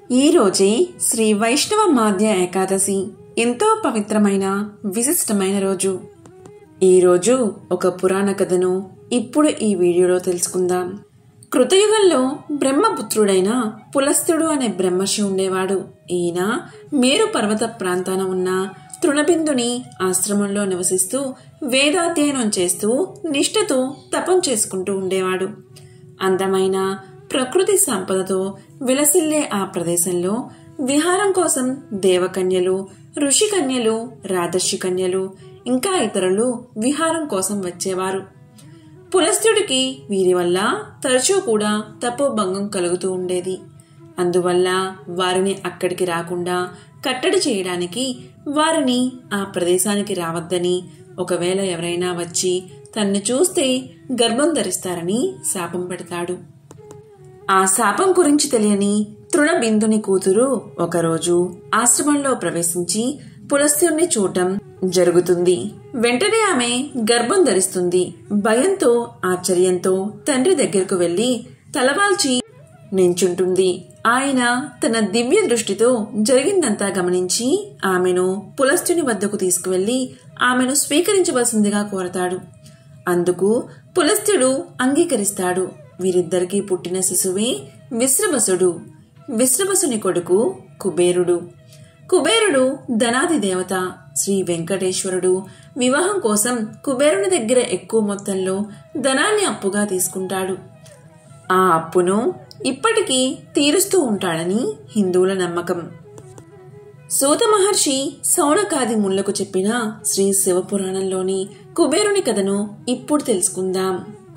ఈ రోజే శ్రీ వైష్ణవ మాధ్య ఏకాదశి ఎంతో పవిత్రమైన విశిష్టమైన రోజు ఈ రోజు ఒక పురాణ కథను ఇప్పుడు ఈ వీడియోలో తెలుసుకుందాం కృతయుగంలో బ్రహ్మపుత్రుడైన పులస్తుడు అనే బ్రహ్మర్షి ఉండేవాడు ఈయన మేరు పర్వత ప్రాంతాన ఉన్న తృణబిందుని ఆశ్రమంలో నివసిస్తూ వేదాధ్యయనం చేస్తూ నిష్ఠతో తపం చేసుకుంటూ ఉండేవాడు అందమైన ప్రకృతి సంపదతో విలసిల్లే ఆ ప్రదేశంలో విహారం కోసం దేవకన్యలు ఋషికన్యలు రాధర్షి కన్యలు ఇంకా ఇతరులు విహారం కోసం వచ్చేవారు పులస్తుడికి వీరి వల్ల తరచూ కూడా తపోభంగం కలుగుతూ ఉండేది అందువల్ల వారిని అక్కడికి రాకుండా కట్టడి చేయడానికి వారిని ఆ ప్రదేశానికి రావద్దని ఒకవేళ ఎవరైనా వచ్చి తన్ను చూస్తే గర్భం ధరిస్తారని శాపం పెడతాడు ఆ శాపం గురించి తెలియని తృణబిందుని కూతురు ఒకరోజు ఆశ్రమంలో ప్రవేశించి పులస్త్యుణ్ణి చూడటం జరుగుతుంది వెంటనే ఆమె గర్భం ధరిస్తుంది భయంతో ఆశ్చర్యంతో తండ్రి దగ్గరకు వెళ్లి తలవాల్చి నించుంటుంది ఆయన తన దివ్య దృష్టితో జరిగిందంతా గమనించి ఆమెను పులస్త్యుని వద్దకు తీసుకువెళ్లి ఆమెను స్వీకరించవలసిందిగా కోరతాడు అందుకు పులస్త్యుడు అంగీకరిస్తాడు వీరిద్దరికీ పుట్టిన శిశువే విశ్రవసుడు విశ్రవసుని కొడుకు కుబేరుడు కుబేరుడు ధనాది దేవత శ్రీ వెంకటేశ్వరుడు వివాహం కోసం కుబేరుని దగ్గర ఎక్కువ మొత్తంలో ధనాన్ని అప్పుగా తీసుకుంటాడు ఆ అప్పును ఇప్పటికీ తీరుస్తూ ఉంటాడని హిందువుల నమ్మకం సూత మహర్షి సౌనకాది ముళ్లకు చెప్పిన శ్రీ శివపురాణంలోని కుబేరుని కథను ఇప్పుడు తెలుసుకుందాం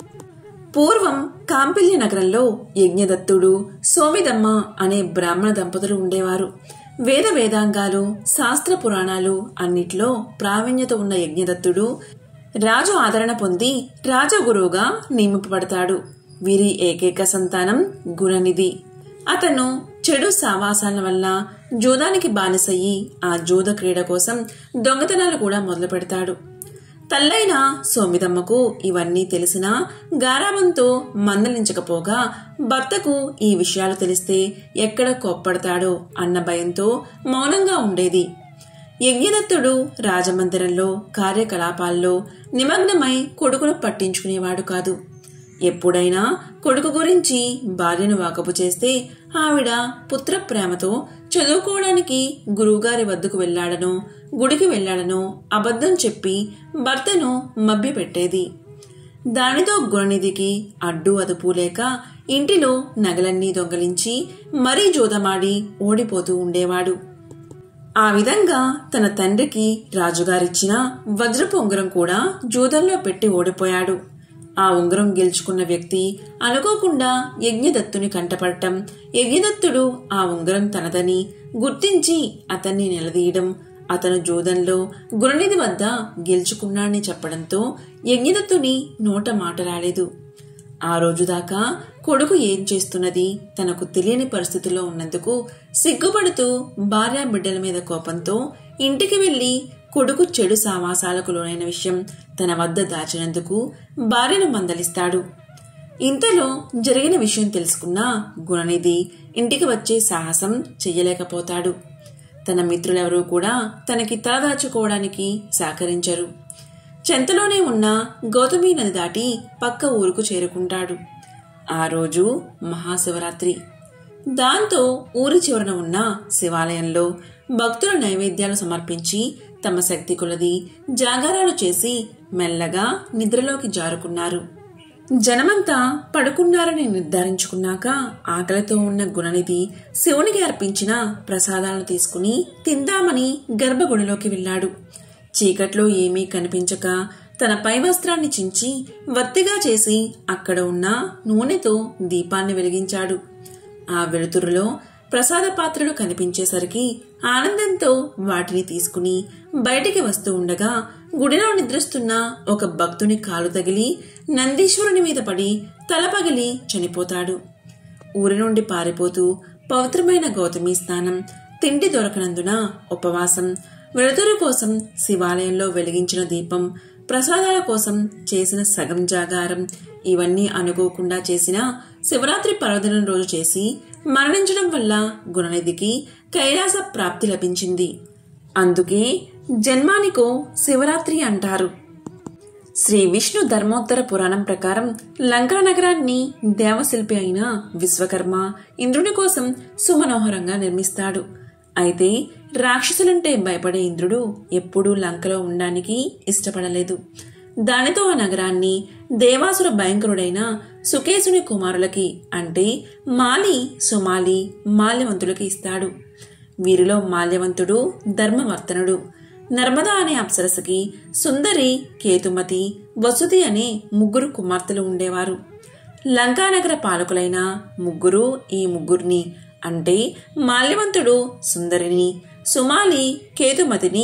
పూర్వం కాంపిల్య నగరంలో యజ్ఞదత్తుడు సోమిదమ్మ అనే బ్రాహ్మణ దంపతులు ఉండేవారు వేద వేదాంగాలు శాస్త్ర పురాణాలు అన్నిట్లో ప్రావీణ్యత ఉన్న యజ్ఞదత్తుడు రాజు ఆదరణ పొంది రాజగురువుగా నియమింపబడతాడు వీరి ఏకైక సంతానం గుణనిధి అతను చెడు సావాసాల వల్ల జూదానికి బానిసయ్యి ఆ జూద క్రీడ కోసం దొంగతనాలు కూడా మొదలు పెడతాడు తల్లైన సోమిదమ్మకు ఇవన్నీ తెలిసినా గారాబంతో మందలించకపోగా భర్తకు ఈ విషయాలు తెలిస్తే ఎక్కడ కోప్పడతాడో అన్న భయంతో మౌనంగా ఉండేది యజ్ఞదత్తుడు రాజమందిరంలో కార్యకలాపాల్లో నిమగ్నమై కొడుకును పట్టించుకునేవాడు కాదు ఎప్పుడైనా కొడుకు గురించి భార్యను వాకపు చేస్తే ఆవిడ పుత్ర ప్రేమతో చదువుకోవడానికి గురువుగారి వద్దకు వెళ్లాడనో గుడికి వెళ్లాడనో అబద్ధం చెప్పి భర్తను మభ్యపెట్టేది దానితో గుణనిధికి అడ్డు అదుపు లేక ఇంటిలో నగలన్నీ దొంగలించి మరీ జోదమాడి ఓడిపోతూ ఉండేవాడు ఆ విధంగా తన తండ్రికి రాజుగారిచ్చిన వజ్రపు ఉంగరం కూడా జూదంలో పెట్టి ఓడిపోయాడు ఆ ఉంగరం గెలుచుకున్న వ్యక్తి అనుకోకుండా యజ్ఞదత్తుని కంటపడటం యజ్ఞదత్తుడు ఆ ఉంగరం తనదని గుర్తించి అతన్ని నిలదీయడం అతను జూదంలో గురునిధి వద్ద గెలుచుకున్నాడని చెప్పడంతో యజ్ఞదత్తుని నోట మాట రాలేదు ఆ రోజు దాకా కొడుకు ఏం చేస్తున్నది తనకు తెలియని పరిస్థితిలో ఉన్నందుకు సిగ్గుపడుతూ భార్య బిడ్డల మీద కోపంతో ఇంటికి వెళ్లి కొడుకు చెడు సావాసాలకు లోనైన విషయం తన వద్ద దాచినందుకు భార్యను మందలిస్తాడు ఇంతలో జరిగిన విషయం తెలుసుకున్న గుణనిధి ఇంటికి వచ్చే సాహసం చెయ్యలేకపోతాడు తన మిత్రులెవరూ కూడా తనకి తలదాచుకోవడానికి సహకరించరు చెంతలోనే ఉన్న గౌతమి నది దాటి పక్క ఊరుకు చేరుకుంటాడు ఆ రోజు మహాశివరాత్రి దాంతో ఊరి చివరన ఉన్న శివాలయంలో భక్తుల నైవేద్యాలు సమర్పించి తమ శక్తి కొలది జాగారాలు చేసి మెల్లగా నిద్రలోకి జారుకున్నారు జనమంతా పడుకున్నారని నిర్ధారించుకున్నాక ఆకలితో ఉన్న గుణనిధి శివునికి అర్పించిన ప్రసాదాలను తీసుకుని తిందామని గర్భగుడిలోకి వెళ్ళాడు చీకట్లో ఏమీ కనిపించక తన పై వస్త్రాన్ని చించి వత్తిగా చేసి అక్కడ ఉన్న నూనెతో దీపాన్ని వెలిగించాడు ఆ వెలుతురులో ప్రసాద పాత్రలు కనిపించేసరికి ఆనందంతో వాటిని తీసుకుని బయటికి వస్తూ ఉండగా గుడిలో నిద్రిస్తున్న ఒక భక్తుని కాలు తగిలి నందీశ్వరుని మీద పడి తల పగిలి చనిపోతాడు ఊరి నుండి పారిపోతూ పవిత్రమైన గౌతమి స్నానం తిండి దొరకనందున ఉపవాసం వెలుతురు కోసం శివాలయంలో వెలిగించిన దీపం ప్రసాదాల కోసం చేసిన సగం జాగారం ఇవన్నీ అనుకోకుండా చేసిన శివరాత్రి పర్వదినం రోజు చేసి మరణించడం వల్ల గుణనిధికి కైలాస ప్రాప్తి లభించింది అందుకే జన్మానికో శివరాత్రి అంటారు శ్రీ విష్ణు ధర్మోత్తర పురాణం ప్రకారం లంకా నగరాన్ని దేవశిల్పి అయిన విశ్వకర్మ ఇంద్రుడి కోసం సుమనోహరంగా నిర్మిస్తాడు అయితే రాక్షసులంటే భయపడే ఇంద్రుడు ఎప్పుడూ లంకలో ఉండడానికి ఇష్టపడలేదు దానితో ఆ నగరాన్ని దేవాసుర భయంకరుడైన సుకేశుని కుమారులకి అంటే మాలి సుమాలి మాల్యవంతులకి ఇస్తాడు వీరిలో మాల్యవంతుడు ధర్మవర్తనుడు నర్మదా అనే అప్సరసకి సుందరి కేతుమతి వసుతి అనే ముగ్గురు కుమార్తెలు ఉండేవారు లంకానగర పాలకులైన ముగ్గురు ఈ ముగ్గురిని అంటే మాల్యవంతుడు సుందరిని సుమాలి కేతుమతిని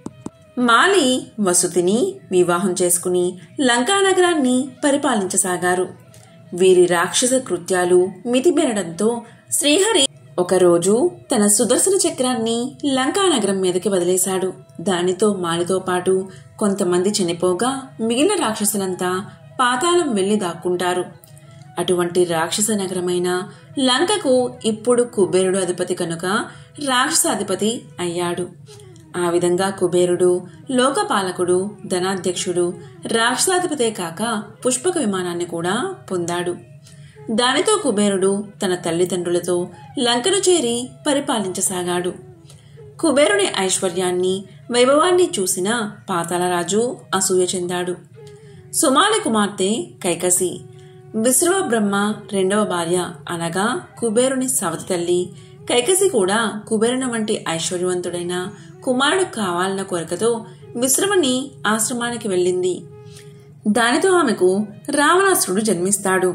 మాలి వసుతిని వివాహం చేసుకుని లంకానగరాన్ని పరిపాలించసాగారు వీరి రాక్షస కృత్యాలు మితిమెరడంతో శ్రీహరి ఒకరోజు తన సుదర్శన చక్రాన్ని లంకానగరం మీదకి వదిలేశాడు దానితో మాలితో పాటు కొంతమంది చనిపోగా మిగిలిన రాక్షసులంతా పాతాళం వెళ్లి దాక్కుంటారు అటువంటి రాక్షస నగరమైన లంకకు ఇప్పుడు కుబేరుడు అధిపతి కనుక రాక్షస అధిపతి అయ్యాడు ఆ విధంగా కుబేరుడు లోకపాలకుడు ధనాధ్యక్షుడు రాక్షసాధిపతే కాక పుష్పక విమానాన్ని కూడా పొందాడు దానితో కుబేరుడు తన తల్లిదండ్రులతో లంకను చేరి పరిపాలించసాగాడు కుబేరుని ఐశ్వర్యాన్ని వైభవాన్ని చూసిన పాతాళరాజు అసూయ చెందాడు సుమాలి కుమార్తె కైకసి విశ్రవ బ్రహ్మ రెండవ భార్య అనగా కుబేరుని సవతి తల్లి కైకసి కూడా కుబేరుని వంటి ఐశ్వర్యవంతుడైన కుమారుడు కావాలన్న కోరికతో విశ్రమని ఆశ్రమానికి వెళ్ళింది దానితో ఆమెకు రావణాసురుడు జన్మిస్తాడు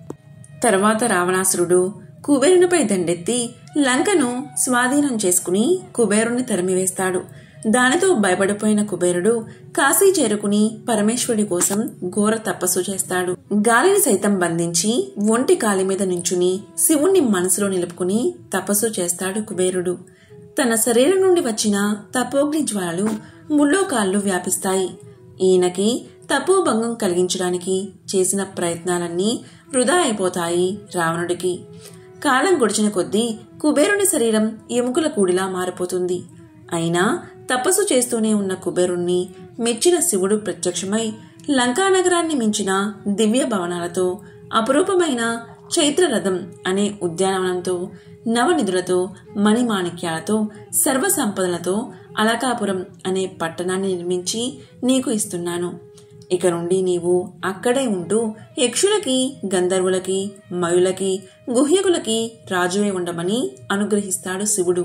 తర్వాత రావణాసురుడు కుబేరునిపై దండెత్తి లంకను స్వాధీనం చేసుకుని కుబేరుణ్ణి తరిమివేస్తాడు దానితో భయపడిపోయిన కుబేరుడు కాశీ చేరుకుని పరమేశ్వరుడి కోసం ఘోర తపస్సు చేస్తాడు గాలిని సైతం బంధించి ఒంటి కాలి మీద నుంచుని శివుణ్ణి మనసులో నిలుపుకుని తపస్సు చేస్తాడు కుబేరుడు తన శరీరం నుండి వచ్చిన తపోగ్ని జ్వాలలు ముల్లోకాళ్ళు వ్యాపిస్తాయి ఈయనకి తపోభంగం కలిగించడానికి చేసిన ప్రయత్నాలన్నీ వృధా అయిపోతాయి రావణుడికి కాలం గడిచిన కొద్దీ కుబేరుని శరీరం ఎముకల కూడిలా మారిపోతుంది అయినా తపస్సు చేస్తూనే ఉన్న కుబేరుణ్ణి మెచ్చిన శివుడు ప్రత్యక్షమై లంకానగరాన్ని మించిన దివ్య భవనాలతో అపురూపమైన చైత్రరథం అనే ఉద్యానవనంతో నవనిధులతో మణిమాణిక్యాలతో సర్వ సంపదలతో అలకాపురం అనే పట్టణాన్ని నిర్మించి నీకు ఇస్తున్నాను ఇక నుండి నీవు అక్కడే ఉంటూ యక్షులకి గంధర్వులకి మయులకి గుహ్యకులకి రాజువే ఉండమని అనుగ్రహిస్తాడు శివుడు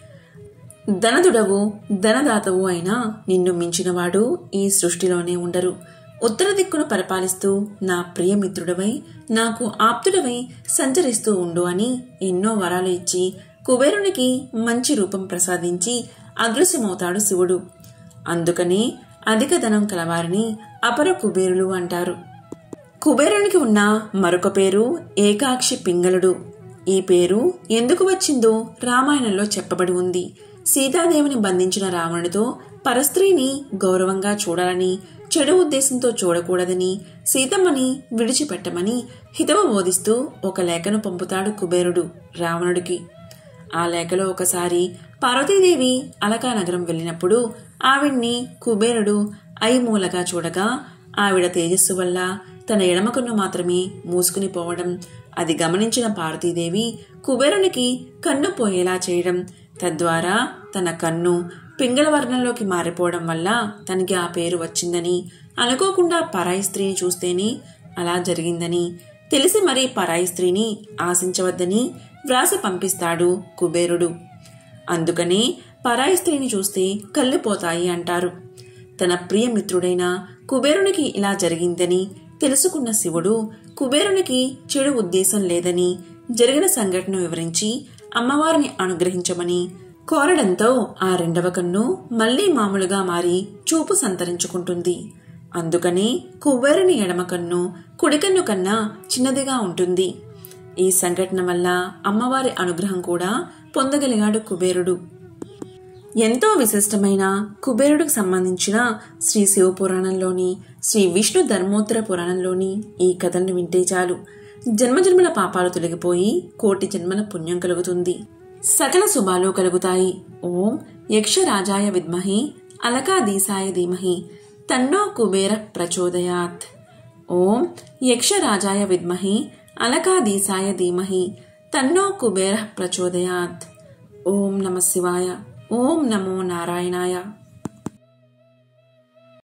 ధనదుడవు ధనదాతవు అయినా నిన్ను మించినవాడు ఈ సృష్టిలోనే ఉండరు ఉత్తర దిక్కును పరిపాలిస్తూ నా ప్రియమిత్రుడవై నాకు ఆప్తుడవై సంచరిస్తూ ఉండు అని ఎన్నో వరాలు ఇచ్చి కుబేరునికి మంచి రూపం ప్రసాదించి అదృశ్యమవుతాడు శివుడు అందుకని అధిక ధనం కలవారిని అపర కుబేరులు అంటారు కుబేరునికి ఉన్న మరొక పేరు ఏకాక్షి పింగళుడు ఈ పేరు ఎందుకు వచ్చిందో రామాయణంలో చెప్పబడి ఉంది సీతాదేవిని బంధించిన రావణుడితో పరస్త్రీని గౌరవంగా చూడాలని చెడు ఉద్దేశంతో చూడకూడదని సీతమ్మని విడిచిపెట్టమని హితవు బోధిస్తూ ఒక లేఖను పంపుతాడు కుబేరుడు రావణుడికి ఆ లేఖలో ఒకసారి పార్వతీదేవి అలకా నగరం వెళ్ళినప్పుడు ఆవిడ్ని కుబేరుడు ఐమూలగా చూడగా ఆవిడ తేజస్సు వల్ల తన ఎడమకన్ను మాత్రమే మూసుకుని పోవడం అది గమనించిన పార్వతీదేవి కుబేరునికి కన్ను పోయేలా చేయడం తద్వారా తన కన్ను పింగళ వర్ణంలోకి మారిపోవడం వల్ల తనకి ఆ పేరు వచ్చిందని అనుకోకుండా పరాయి స్త్రీని చూస్తేనే అలా జరిగిందని తెలిసి మరీ పరాయి స్త్రీని ఆశించవద్దని వ్రాసి పంపిస్తాడు కుబేరుడు అందుకనే పరాయి స్త్రీని చూస్తే కళ్ళు పోతాయి అంటారు తన ప్రియమిత్రుడైన కుబేరునికి ఇలా జరిగిందని తెలుసుకున్న శివుడు కుబేరునికి చెడు ఉద్దేశం లేదని జరిగిన సంఘటన వివరించి అమ్మవారిని అనుగ్రహించమని కోరడంతో ఆ రెండవ కన్ను మళ్లీ మామూలుగా మారి చూపు సంతరించుకుంటుంది అందుకని కుబేరుని ఎడమ కన్ను కుడికన్ను కన్నా చిన్నదిగా ఉంటుంది ఈ సంఘటన వల్ల అమ్మవారి అనుగ్రహం కూడా పొందగలిగాడు కుబేరుడు ఎంతో విశిష్టమైన కుబేరుడికి సంబంధించిన శ్రీ శివపురాణంలోని శ్రీ విష్ణు ధర్మోత్తర పురాణంలోని ఈ కథలను వింటే చాలు జన్మజన్మల పాపాలు తొలగిపోయి కోటి జన్మల పుణ్యం కలుగుతుంది సకల శుభాలు కలుగుతాయి ఓం యక్షరాజాయ విద్మహి అలకాదీసాయ ధీమహి తన్నో కుబేర ప్రచోదయాత్ ఓం యక్షరాజాయ విద్మహి అలకాదీసాయ ధీమహి తన్నో కుబేర ప్రచోదయాత్ ఓం నమ శివాయ ఓం నమో నారాయణాయ